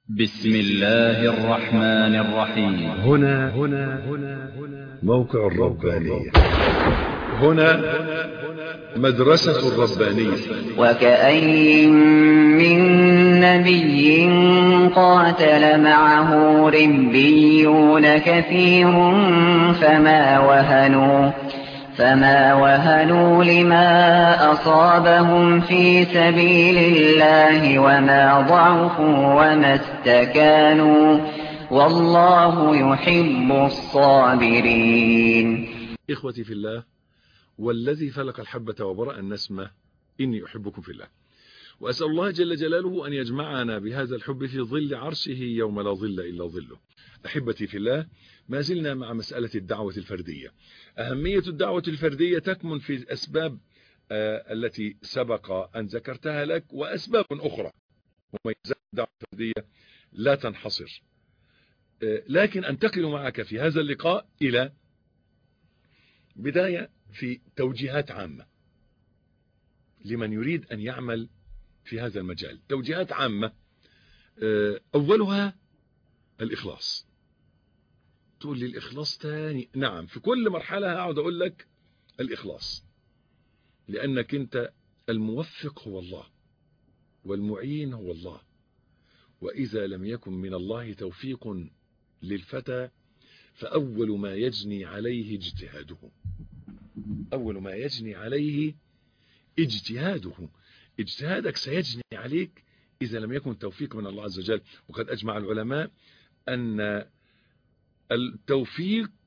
بسم الله الرحمن الرحيم هنا هنا هنا موقع الربانية هنا مدرسة الربانية وكأين من نبي قاتل معه ربيون كثير فما وهنوا فما وهنوا لما أصابهم في سبيل الله وما ضعفوا وما استكانوا والله يحب الصابرين إخوتي في الله والذي فلق الحبة وبرأ النسمة إني أحبكم في الله وأسأل الله جل جلاله أن يجمعنا بهذا الحب في ظل عرشه يوم لا ظل إلا ظله أحبتي في الله ما زلنا مع مسألة الدعوة الفردية أهمية الدعوة الفردية تكمن في الأسباب آه التي سبق أن ذكرتها لك وأسباب أخرى مميزات الدعوة الفردية لا تنحصر آه لكن أنتقل معك في هذا اللقاء إلى بداية في توجيهات عامة لمن يريد أن يعمل في هذا المجال توجيهات عامة آه أولها الإخلاص تقول لي الإخلاص تاني نعم في كل مرحلة هقعد أقول لك الإخلاص لأنك أنت الموفق هو الله والمعين هو الله وإذا لم يكن من الله توفيق للفتى فأول ما يجني عليه اجتهاده أول ما يجني عليه اجتهاده اجتهادك سيجني عليك إذا لم يكن توفيق من الله عز وجل وقد أجمع العلماء أن التوفيق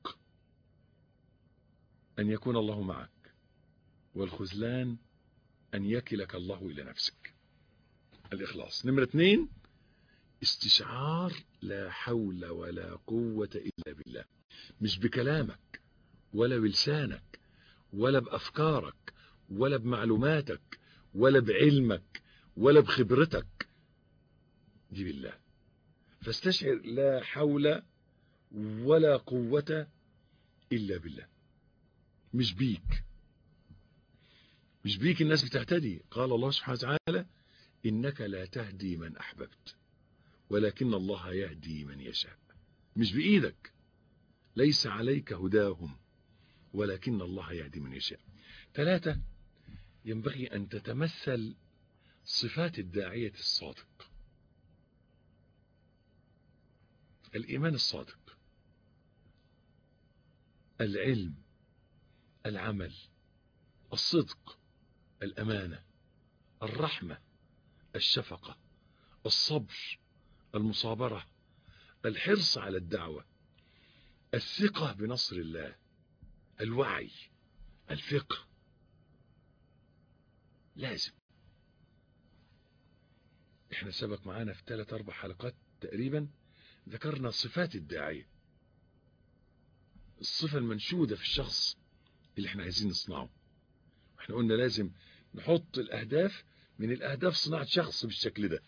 أن يكون الله معك والخذلان أن يكلك الله إلى نفسك الإخلاص نمرة اثنين استشعار لا حول ولا قوة إلا بالله مش بكلامك ولا بلسانك ولا بأفكارك ولا بمعلوماتك ولا بعلمك ولا بخبرتك دي بالله فاستشعر لا حول ولا قوة إلا بالله مش بيك مش بيك الناس بتهتدي قال الله سبحانه وتعالى إنك لا تهدي من أحببت ولكن الله يهدي من يشاء مش بإيدك ليس عليك هداهم ولكن الله يهدي من يشاء ثلاثة ينبغي أن تتمثل صفات الداعية الصادق الإيمان الصادق العلم العمل الصدق الأمانة الرحمة الشفقة الصبر المصابرة الحرص على الدعوة الثقة بنصر الله الوعي الفقه لازم احنا سبق معانا في ثلاث اربع حلقات تقريبا ذكرنا صفات الداعية الصفة المنشودة في الشخص اللي احنا عايزين نصنعه احنا قلنا لازم نحط الاهداف من الاهداف صناعة شخص بالشكل ده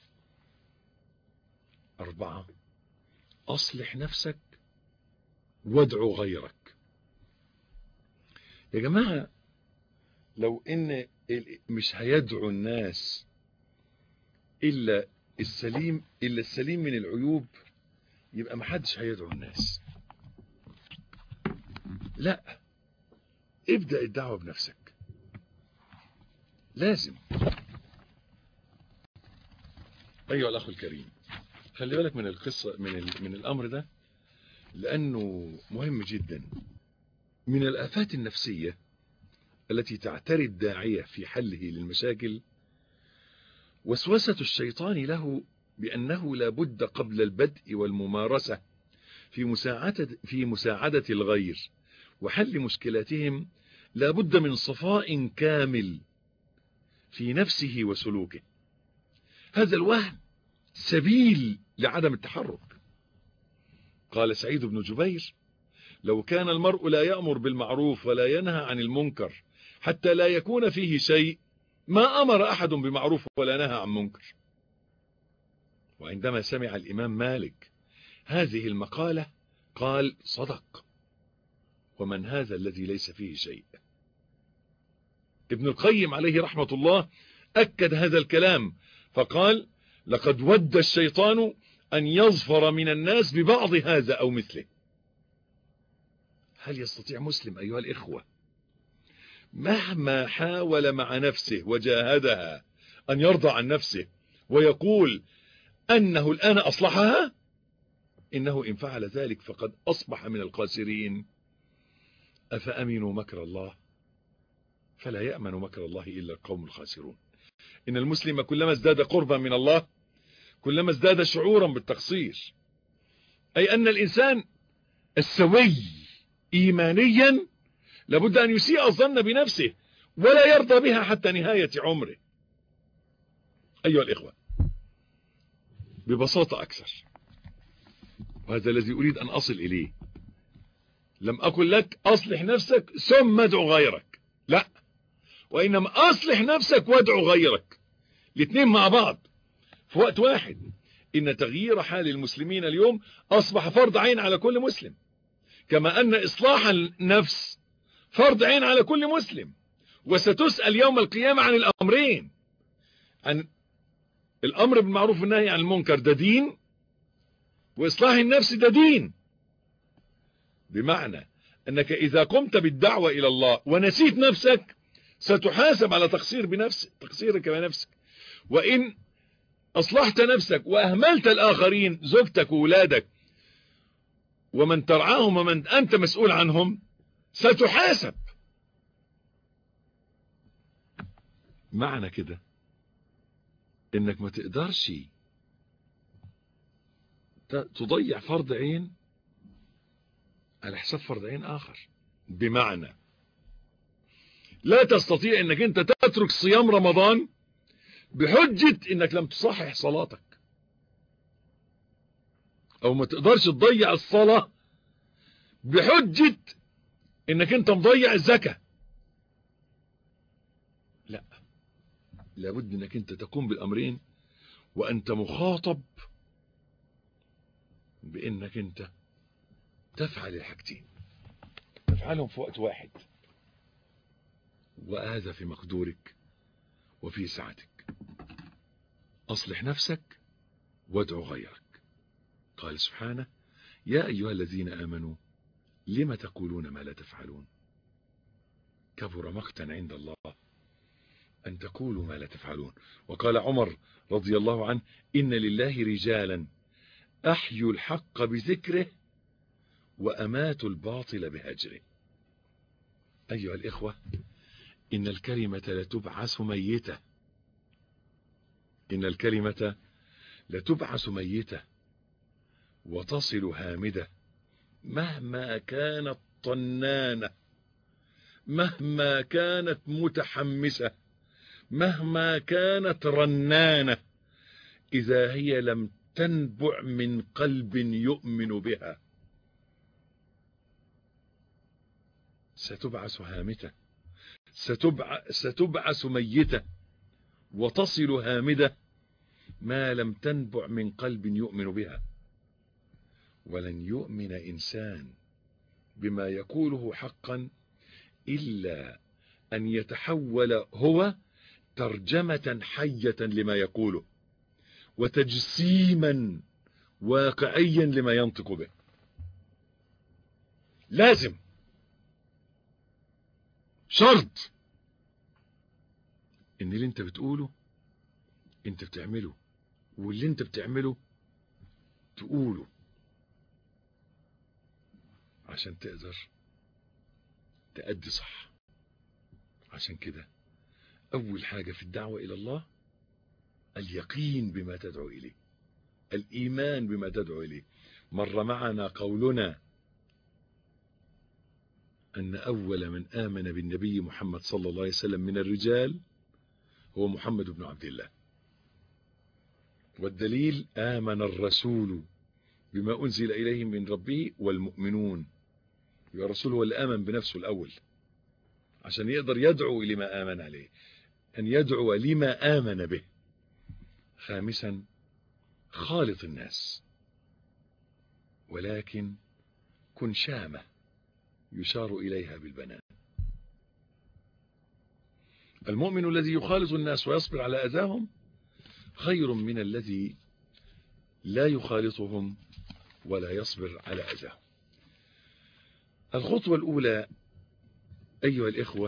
اربعة اصلح نفسك وادعو غيرك يا جماعة لو ان مش هيدعو الناس الا السليم الا السليم من العيوب يبقى محدش هيدعو الناس لا ابدأ الدعوة بنفسك لازم ايها الاخ الكريم خلي بالك من القصة من, من الامر ده لانه مهم جدا من الافات النفسية التي تعتري الداعية في حله للمشاكل وسوسة الشيطان له بأنه لا بد قبل البدء والممارسة في مساعدة, في مساعدة الغير وحل مشكلاتهم لا بد من صفاء كامل في نفسه وسلوكه هذا الوهم سبيل لعدم التحرك قال سعيد بن جبير لو كان المرء لا يأمر بالمعروف ولا ينهى عن المنكر حتى لا يكون فيه شيء ما أمر أحد بمعروف ولا نهى عن منكر وعندما سمع الإمام مالك هذه المقالة قال صدق ومن هذا الذي ليس فيه شيء ابن القيم عليه رحمة الله أكد هذا الكلام فقال لقد ود الشيطان أن يظفر من الناس ببعض هذا أو مثله هل يستطيع مسلم أيها الإخوة مهما حاول مع نفسه وجاهدها أن يرضى عن نفسه ويقول أنه الآن أصلحها إنه إن فعل ذلك فقد أصبح من الخاسرين أفأمنوا مكر الله فلا يأمن مكر الله إلا القوم الخاسرون إن المسلم كلما ازداد قربا من الله كلما ازداد شعورا بالتقصير أي أن الإنسان السوي إيمانيا لابد أن يسيء الظن بنفسه ولا يرضى بها حتى نهاية عمره أيها الإخوة ببساطة أكثر وهذا الذي أريد أن أصل إليه لم أقل لك أصلح نفسك ثم ادعو غيرك لا وإنما أصلح نفسك وادعو غيرك الاثنين مع بعض في وقت واحد إن تغيير حال المسلمين اليوم أصبح فرض عين على كل مسلم كما أن إصلاح النفس فرض عين على كل مسلم وستسأل يوم القيامة عن الأمرين عن الأمر بالمعروف والنهي عن المنكر ده دين وإصلاح النفس ده دين بمعنى أنك إذا قمت بالدعوة إلى الله ونسيت نفسك ستحاسب على تقصير بنفسك تقصيرك بنفسك وإن أصلحت نفسك وأهملت الآخرين زوجتك وولادك ومن ترعاهم ومن أنت مسؤول عنهم ستحاسب معنى كده انك ما تقدرش تضيع فرض عين على حساب فرض عين اخر بمعنى لا تستطيع انك انت تترك صيام رمضان بحجة انك لم تصحح صلاتك او ما تقدرش تضيع الصلاة بحجة انك انت مضيع الزكاة لا لابد انك انت تقوم بالامرين وانت مخاطب بانك انت تفعل الحاجتين تفعلهم في وقت واحد وهذا في مقدورك وفي سعتك اصلح نفسك وادعو غيرك قال سبحانه يا ايها الذين امنوا لم تقولون ما لا تفعلون كبر مقتا عند الله أن تقولوا ما لا تفعلون وقال عمر رضي الله عنه إن لله رجالا أحيوا الحق بذكره وأماتوا الباطل بهجره أيها الإخوة إن الكلمة لتبعث ميتة إن الكلمة لتبعث ميتة وتصل هامدة مهما كانت طنانة مهما كانت متحمسة مهما كانت رنانة إذا هي لم تنبع من قلب يؤمن بها ستبعث هامتة ستبع ستبعث ميتة وتصل هامدة ما لم تنبع من قلب يؤمن بها ولن يؤمن إنسان بما يقوله حقا إلا أن يتحول هو ترجمة حية لما يقوله وتجسيما واقعيا لما ينطق به لازم شرط ان اللي انت بتقوله انت بتعمله واللي انت بتعمله تقوله عشان تقدر تأدي صح عشان كده أول حاجة في الدعوة إلى الله اليقين بما تدعو إليه الإيمان بما تدعو إليه مر معنا قولنا أن أول من آمن بالنبي محمد صلى الله عليه وسلم من الرجال هو محمد بن عبد الله والدليل آمن الرسول بما أنزل إليه من ربه والمؤمنون يبقى الرسول هو اللي آمن بنفسه الأول عشان يقدر يدعو لما آمن عليه أن يدعو لما آمن به خامسا خالط الناس ولكن كن شامة يشار إليها بالبنان المؤمن الذي يخالط الناس ويصبر على أذاهم خير من الذي لا يخالطهم ولا يصبر على أذاهم الخطوة الأولى أيها الإخوة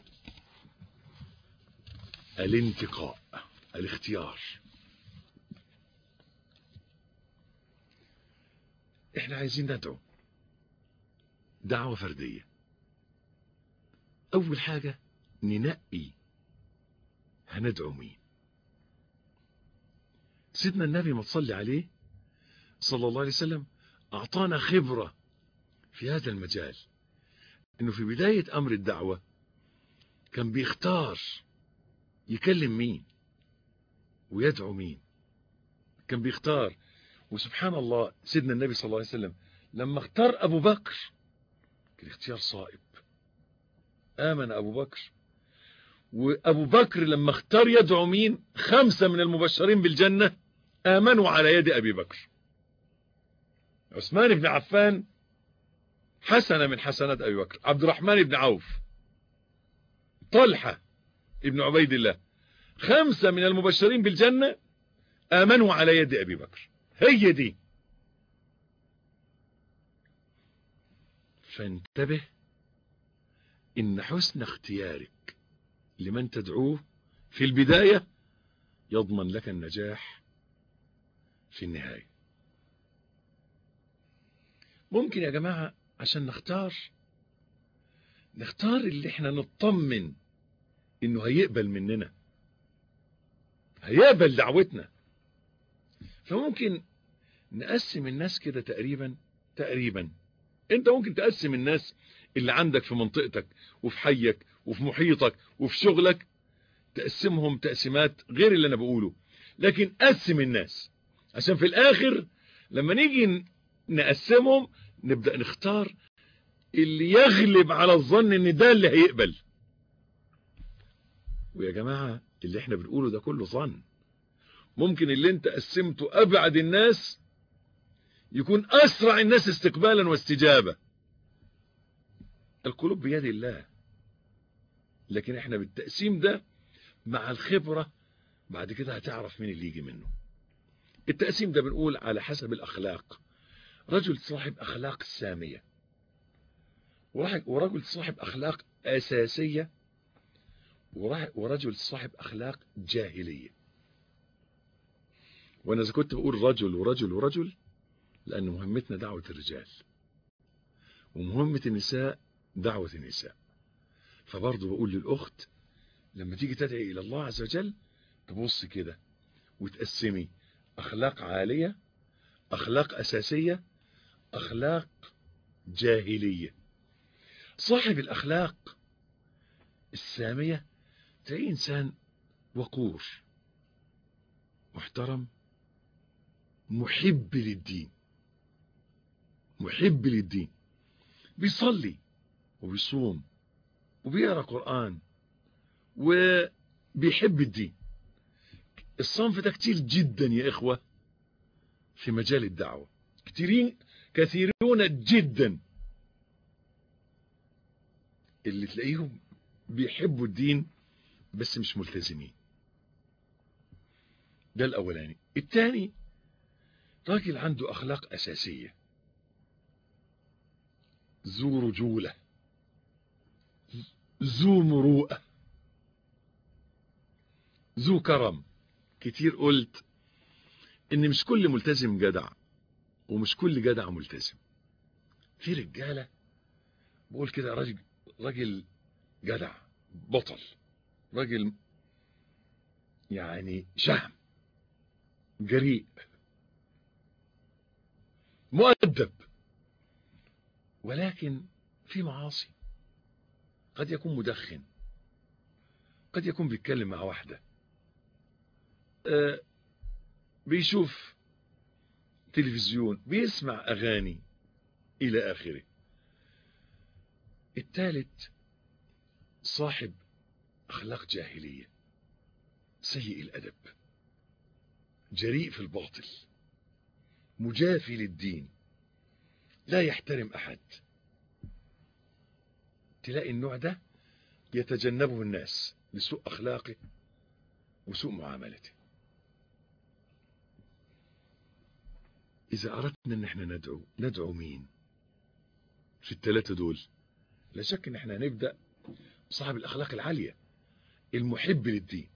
الانتقاء الاختيار احنا عايزين ندعو دعوة فردية أول حاجة ننقي هندعو مين سيدنا النبي ما تصلي عليه صلى الله عليه وسلم أعطانا خبرة في هذا المجال انه في بداية امر الدعوة كان بيختار يكلم مين ويدعو مين كان بيختار وسبحان الله سيدنا النبي صلى الله عليه وسلم لما اختار ابو بكر كان اختيار صائب امن ابو بكر وابو بكر لما اختار يدعو مين خمسة من المبشرين بالجنة امنوا على يد ابي بكر عثمان بن عفان حسنة من حسنات أبي بكر عبد الرحمن بن عوف طلحة ابن عبيد الله خمسة من المبشرين بالجنة آمنوا على يد أبي بكر هي دي فانتبه إن حسن اختيارك لمن تدعوه في البداية يضمن لك النجاح في النهاية ممكن يا جماعة عشان نختار نختار اللي احنا نطمن انه هيقبل مننا هيقبل دعوتنا فممكن نقسم الناس كده تقريبا تقريبا انت ممكن تقسم الناس اللي عندك في منطقتك وفي حيك وفي محيطك وفي شغلك تقسمهم تقسيمات غير اللي انا بقوله لكن قسم الناس عشان في الاخر لما نيجي نقسمهم نبدأ نختار اللي يغلب على الظن ان ده اللي هيقبل ويا جماعة اللي احنا بنقوله ده كله ظن ممكن اللي انت قسمته ابعد الناس يكون اسرع الناس استقبالا واستجابة القلوب بيد الله لكن احنا بالتقسيم ده مع الخبرة بعد كده هتعرف مين اللي يجي منه التقسيم ده بنقول على حسب الاخلاق رجل صاحب أخلاق سامية ورجل صاحب أخلاق أساسية ورجل صاحب أخلاق جاهلية وأنا إذا كنت بقول رجل ورجل ورجل لأن مهمتنا دعوة الرجال ومهمة النساء دعوة النساء فبرضه بقول للأخت لما تيجي تدعي إلى الله عز وجل تبص كده وتقسمي أخلاق عالية أخلاق أساسية أخلاق جاهلية صاحب الأخلاق السامية تلاقيه إنسان وقور محترم محب للدين محب للدين بيصلي وبيصوم وبيقرأ قرآن وبيحب الدين الصنف ده كتير جدا يا إخوة في مجال الدعوة كثيرين كثيرون جدا اللي تلاقيهم بيحبوا الدين بس مش ملتزمين ده الأولاني الثاني راجل عنده أخلاق أساسية ذو رجولة ذو مروءة ذو كرم كتير قلت ان مش كل ملتزم جدع ومش كل جدع ملتزم في رجاله بقول كده راجل راجل جدع بطل راجل يعني شهم جريء مؤدب ولكن في معاصي قد يكون مدخن قد يكون بيتكلم مع واحدة آه بيشوف تلفزيون بيسمع أغاني إلى آخره الثالث صاحب أخلاق جاهلية سيء الأدب جريء في الباطل مجافي للدين لا يحترم أحد تلاقي النوع ده يتجنبه الناس لسوء أخلاقه وسوء معاملته إذا أردنا أن احنا ندعو ندعو مين في الثلاثة دول لا شك أن احنا هنبدأ صاحب الأخلاق العالية المحب للدين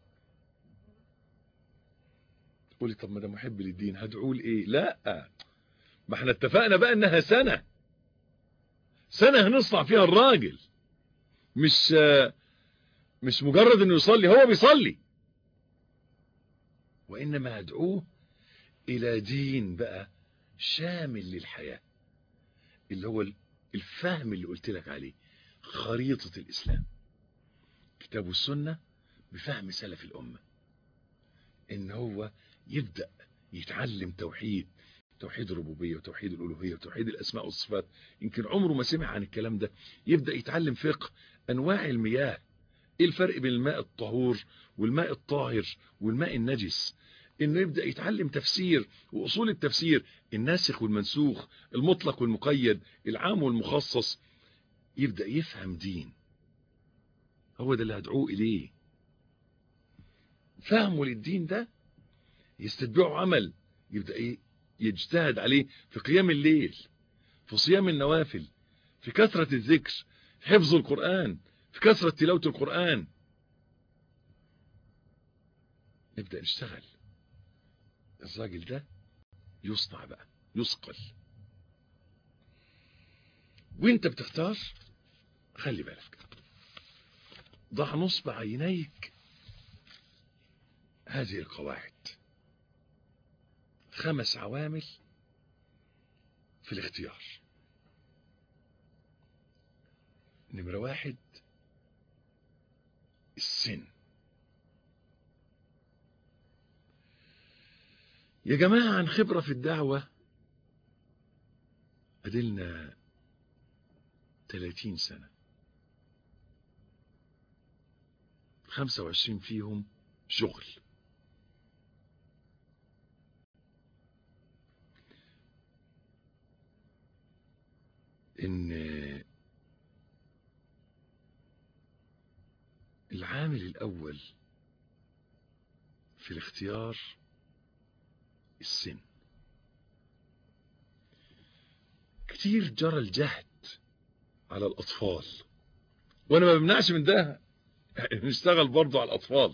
تقولي طب ما ده محب للدين هدعوه لإيه لا ما احنا اتفقنا بقى انها سنة سنة هنصنع فيها الراجل مش مش مجرد انه يصلي هو بيصلي وانما هدعوه الى دين بقى شامل للحياة اللي هو الفهم اللي قلت لك عليه خريطة الاسلام كتاب السنة بفهم سلف الامة ان هو يبدأ يتعلم توحيد توحيد الربوبية وتوحيد الألوهية وتوحيد الأسماء والصفات يمكن عمره ما سمع عن الكلام ده يبدأ يتعلم فقه أنواع المياه إيه الفرق بين الماء الطهور والماء الطاهر والماء النجس إنه يبدأ يتعلم تفسير وأصول التفسير الناسخ والمنسوخ المطلق والمقيد العام والمخصص يبدأ يفهم دين هو ده اللي هدعوه إليه فهمه للدين ده يستتبعه عمل يبدأ إيه يجتهد عليه في قيام الليل في صيام النوافل في كثرة الذكر في حفظ القرآن في كثرة تلاوة القرآن نبدأ نشتغل الراجل ده يصنع بقى يصقل وانت بتختار خلي بالك ضع نصب عينيك هذه القواعد خمس عوامل في الاختيار نمرة واحد السن يا جماعة عن خبرة في الدعوة أدلنا 30 سنة 25 فيهم شغل ان العامل الاول في الاختيار السن كتير جرى الجهد على الاطفال وانا ما بمنعش من ده نشتغل برضو على الاطفال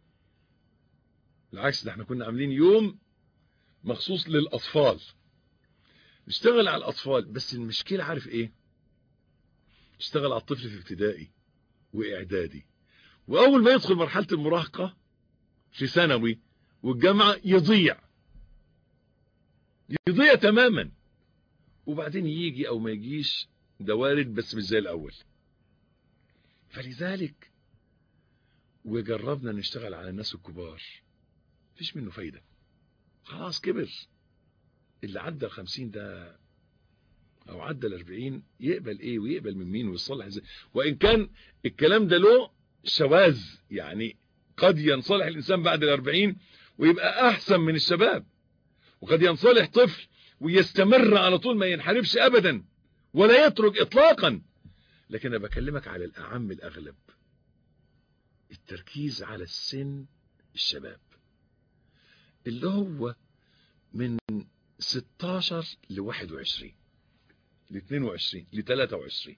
بالعكس ده احنا كنا عاملين يوم مخصوص للاطفال نشتغل على الأطفال بس المشكلة عارف إيه نشتغل على الطفل في ابتدائي وإعدادي وأول ما يدخل مرحلة المراهقة في ثانوي والجامعة يضيع يضيع تماما وبعدين يجي أو ما يجيش ده وارد بس مش زي الأول فلذلك وجربنا نشتغل على الناس الكبار مفيش منه فايدة خلاص كبر اللي عدى الخمسين ده او عدى الاربعين يقبل ايه ويقبل من مين ويصلح ازاي وان كان الكلام ده له شواذ يعني قد ينصلح الانسان بعد الاربعين ويبقى احسن من الشباب وقد ينصلح طفل ويستمر على طول ما ينحرفش ابدا ولا يترك اطلاقا لكن انا بكلمك على الاعم الاغلب التركيز على السن الشباب اللي هو من 16 ل 21 ل 22 ل 23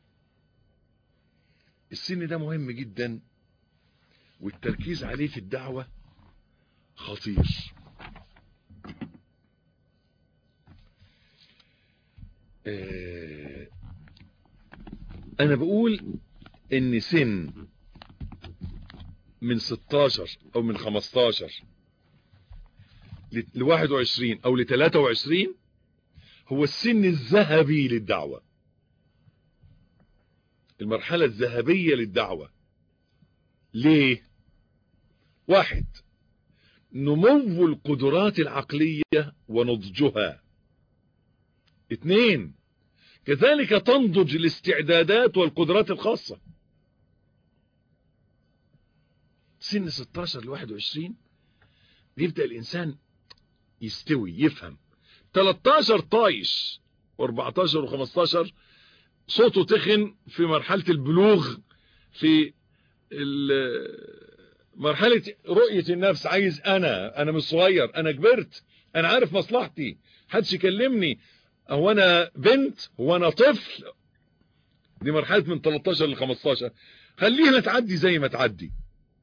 السن ده مهم جدا والتركيز عليه في الدعوة خطير آه انا بقول ان سن من 16 او من 15 ل 21 او ل 23 هو السن الذهبي للدعوة المرحلة الذهبية للدعوة ليه واحد نمو القدرات العقلية ونضجها اثنين كذلك تنضج الاستعدادات والقدرات الخاصة سن 16 ل 21 بيبدأ الإنسان يستوي يفهم 13 طايش و14 و15 صوته تخن في مرحلة البلوغ في مرحلة رؤية النفس عايز أنا أنا مش صغير أنا كبرت انا عارف مصلحتي حدش يكلمني هو انا بنت هو انا طفل دي مرحله من 13 ل 15 خليها تعدي زي ما تعدي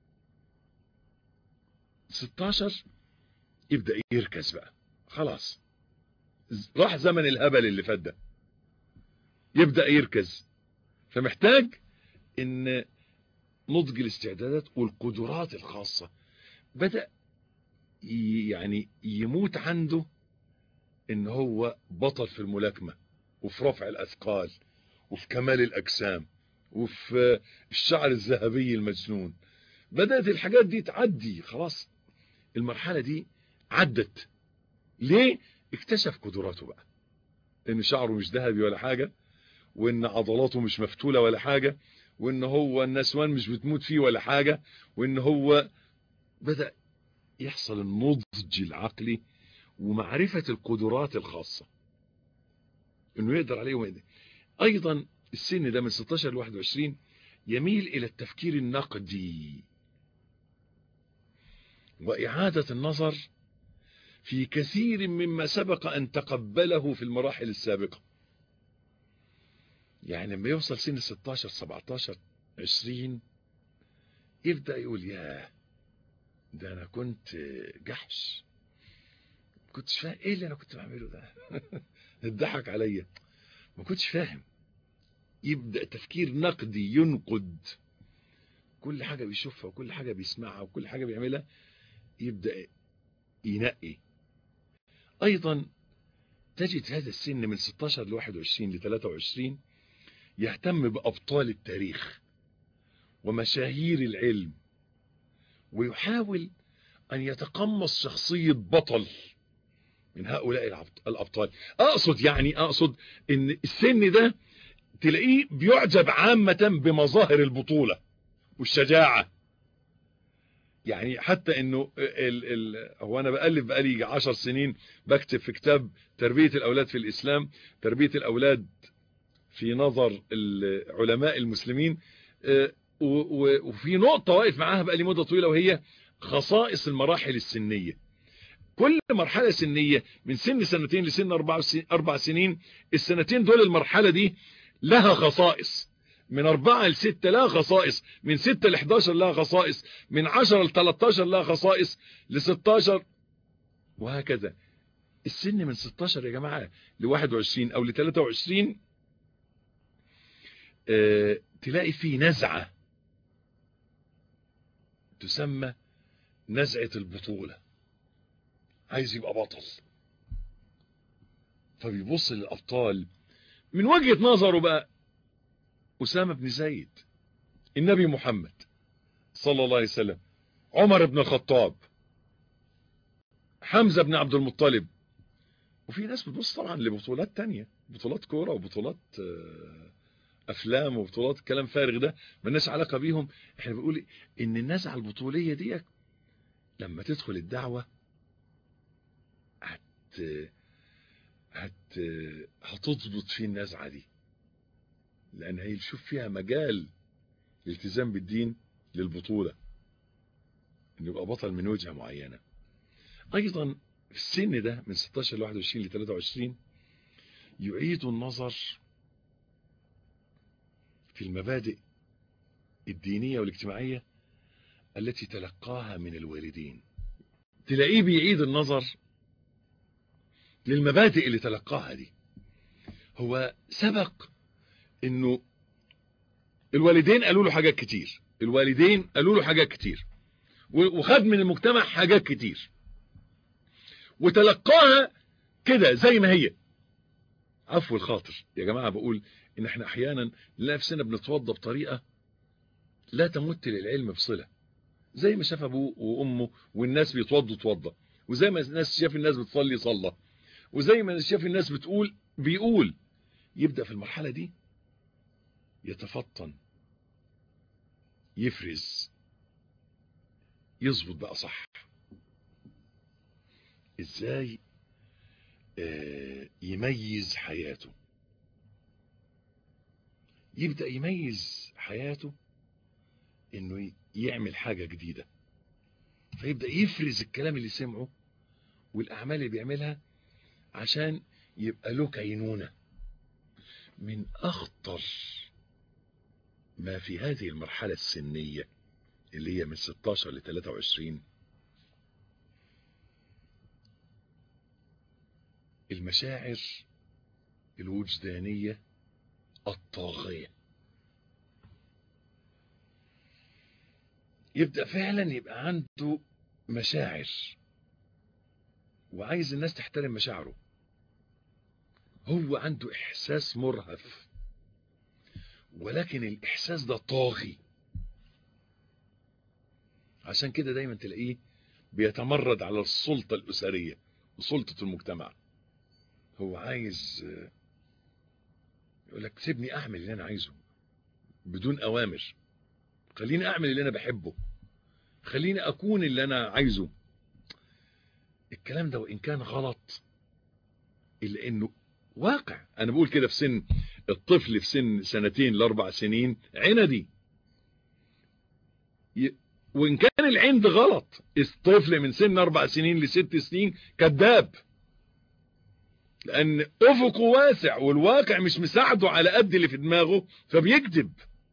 16 يبدا يركز بقى خلاص راح زمن الهبل اللي فات ده يبدا يركز فمحتاج ان نضج الاستعدادات والقدرات الخاصه بدا يعني يموت عنده ان هو بطل في الملاكمه وفي رفع الاثقال وفي كمال الاجسام وفي الشعر الذهبي المجنون بدات الحاجات دي تعدي خلاص المرحله دي عدت ليه اكتشف قدراته بقى ان شعره مش ذهبي ولا حاجه وان عضلاته مش مفتوله ولا حاجه وان هو النسوان مش بتموت فيه ولا حاجه وان هو بدا يحصل النضج العقلي ومعرفه القدرات الخاصه انه يقدر عليه ويقدر. ايضا السن ده من 16 ل 21 يميل الى التفكير النقدي واعاده النظر في كثير مما سبق ان تقبله في المراحل السابقه يعني لما يوصل سن 16 17 20 يبدا يقول ياه ده انا كنت جحش كنتش فاهم ايه اللي انا كنت بعمله ده اتضحك عليا ما كنتش فاهم يبدا تفكير نقدي ينقد كل حاجه بيشوفها وكل حاجه بيسمعها وكل حاجه بيعملها يبدا ينقي ايضا تجد هذا السن من 16 ل 21 ل 23 يهتم بابطال التاريخ ومشاهير العلم ويحاول ان يتقمص شخصيه بطل من هؤلاء الابطال اقصد يعني اقصد ان السن ده تلاقيه بيعجب عامه بمظاهر البطوله والشجاعه يعني حتى انه ال ال هو انا بألف بقالي عشر سنين بكتب في كتاب تربية الاولاد في الاسلام تربية الاولاد في نظر علماء المسلمين وفي نقطة واقف معاها بقالي مدة طويلة وهي خصائص المراحل السنية كل مرحلة سنية من سن سنتين لسن اربع سنين السنتين دول المرحلة دي لها خصائص من أربعة لستة لها خصائص من ستة لحداشر لها خصائص من عشرة لتلاتاشر لها خصائص لستاشر وهكذا السن من ستاشر يا جماعة لواحد وعشرين أو لتلاتة وعشرين اه تلاقي فيه نزعة تسمى نزعة البطولة عايز يبقى بطل فبيبص للأبطال من وجهة نظره بقى أسامة بن زيد النبي محمد صلى الله عليه وسلم عمر بن الخطاب حمزة بن عبد المطلب وفي ناس بتبص طبعا لبطولات تانية بطولات كورة وبطولات أفلام وبطولات كلام فارغ ده مالناش علاقة بيهم احنا بنقول إن النزعة البطولية ديت لما تدخل الدعوة هت هت هتضبط في النزعة دي لأن هيشوف فيها مجال الالتزام بالدين للبطولة إنه يبقى بطل من وجهة معينة أيضا في السن ده من 16 ل 21 ل 23 يعيد النظر في المبادئ الدينية والاجتماعية التي تلقاها من الوالدين تلاقيه بيعيد النظر للمبادئ اللي تلقاها دي هو سبق انه الوالدين قالوا له حاجات كتير الوالدين قالوا له حاجات كتير وخد من المجتمع حاجات كتير وتلقاها كده زي ما هي عفو الخاطر يا جماعة بقول ان احنا احيانا نلاقي نفسنا بنتوضى بطريقة لا تمت للعلم بصلة زي ما شاف ابوه وامه والناس بيتوضوا توضى وزي ما الناس شاف الناس بتصلي صلى وزي ما شاف الناس بتقول بيقول يبدأ في المرحلة دي يتفطن يفرز يظبط بقى صح ازاي آه يميز حياته يبدأ يميز حياته انه يعمل حاجة جديدة فيبدأ يفرز الكلام اللي سمعه والاعمال اللي بيعملها عشان يبقى له كينونه من اخطر ما في هذه المرحله السنيه اللي هي من 16 ل 23 المشاعر الوجدانيه الطاغيه يبدا فعلا يبقى عنده مشاعر وعايز الناس تحترم مشاعره هو عنده احساس مرهف ولكن الاحساس ده طاغي عشان كده دايما تلاقيه بيتمرد على السلطة الأسرية وسلطة المجتمع هو عايز يقول لك سيبني أعمل اللي أنا عايزه بدون أوامر خليني أعمل اللي أنا بحبه خليني أكون اللي أنا عايزه الكلام ده وإن كان غلط إلا إنه واقع أنا بقول كده في سن الطفل في سن سنتين لأربع سنين عندي وإن كان العند غلط الطفل من سن أربع سنين لست سنين كذاب لأن أفقه واسع والواقع مش مساعده على قد اللي في دماغه فبيكذب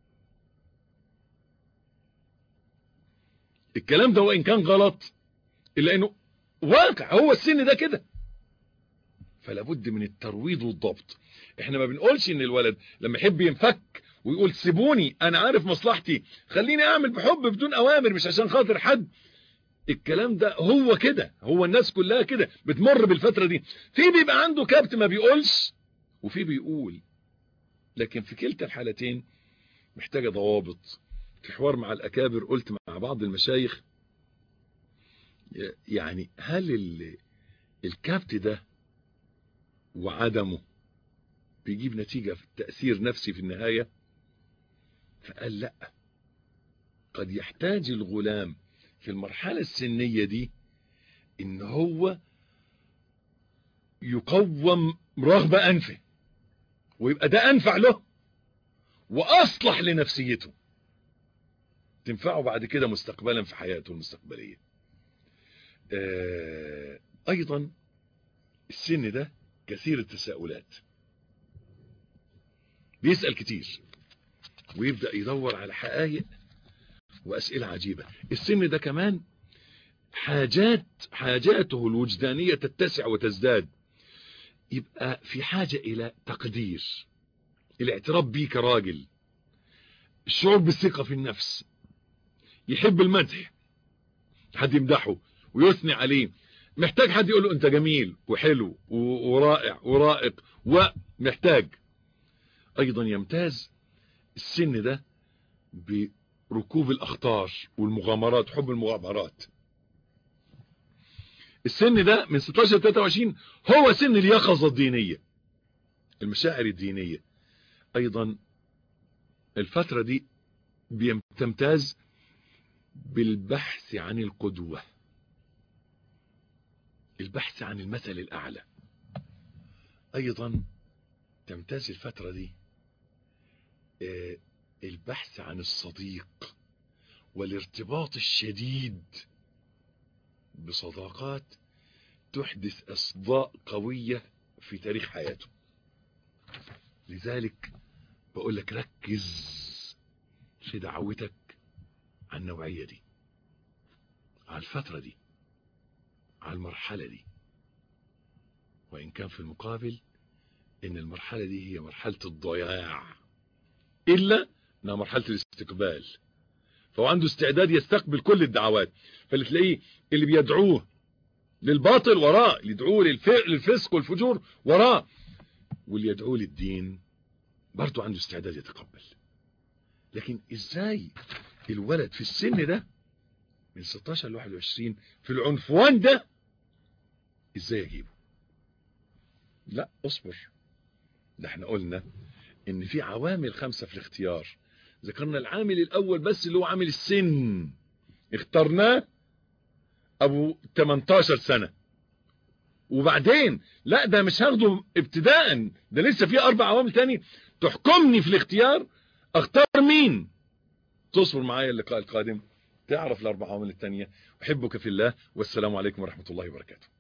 الكلام ده وإن كان غلط إلا إنه واقع هو السن ده كده فلا بد من الترويض والضبط احنا ما بنقولش ان الولد لما يحب ينفك ويقول سيبوني انا عارف مصلحتي خليني اعمل بحب بدون اوامر مش عشان خاطر حد الكلام ده هو كده هو الناس كلها كده بتمر بالفترة دي في بيبقى عنده كبت ما بيقولش وفي بيقول لكن في كلتا الحالتين محتاجة ضوابط في حوار مع الأكابر قلت مع بعض المشايخ يعني هل الكبت ده وعدمه بيجيب نتيجة في تأثير نفسي في النهاية فقال لا قد يحتاج الغلام في المرحلة السنية دي ان هو يقوم رغم انفه ويبقى ده انفع له واصلح لنفسيته تنفعه بعد كده مستقبلا في حياته المستقبلية آه ايضا السن ده كثير التساؤلات بيسأل كتير ويبدأ يدور على حقائق وأسئلة عجيبة السن ده كمان حاجات حاجاته الوجدانية تتسع وتزداد يبقى في حاجة إلى تقدير الاعتراف بيه كراجل الشعور بالثقة في النفس يحب المدح حد يمدحه ويثني عليه محتاج حد يقول له انت جميل وحلو ورائع ورائق ومحتاج ايضا يمتاز السن ده بركوب الاخطار والمغامرات حب المغامرات السن ده من 16 ل 23 هو سن اليقظة الدينية المشاعر الدينية ايضا الفترة دي بتمتاز بالبحث عن القدوة البحث عن المثل الأعلى أيضا تمتاز الفترة دي البحث عن الصديق والارتباط الشديد بصداقات تحدث أصداء قوية في تاريخ حياته لذلك بقول لك ركز في دعوتك على النوعية دي على الفترة دي على المرحلة دي وإن كان في المقابل إن المرحلة دي هي مرحلة الضياع إلا إنها مرحلة الاستقبال فهو عنده استعداد يستقبل كل الدعوات فاللي تلاقيه اللي بيدعوه للباطل وراه اللي يدعوه للفسق والفجور وراه واللي يدعوه للدين برضه عنده استعداد يتقبل لكن ازاي الولد في السن ده من 16 ل 21 في العنفوان ده ازاي اجيبه لا اصبر ده احنا قلنا ان في عوامل خمسة في الاختيار ذكرنا العامل الاول بس اللي هو عامل السن اخترناه ابو 18 سنة وبعدين لا ده مش هاخده ابتداء ده لسه في اربع عوامل تاني تحكمني في الاختيار اختار مين تصبر معايا اللقاء القادم تعرف الاربع عوامل التانية احبك في الله والسلام عليكم ورحمة الله وبركاته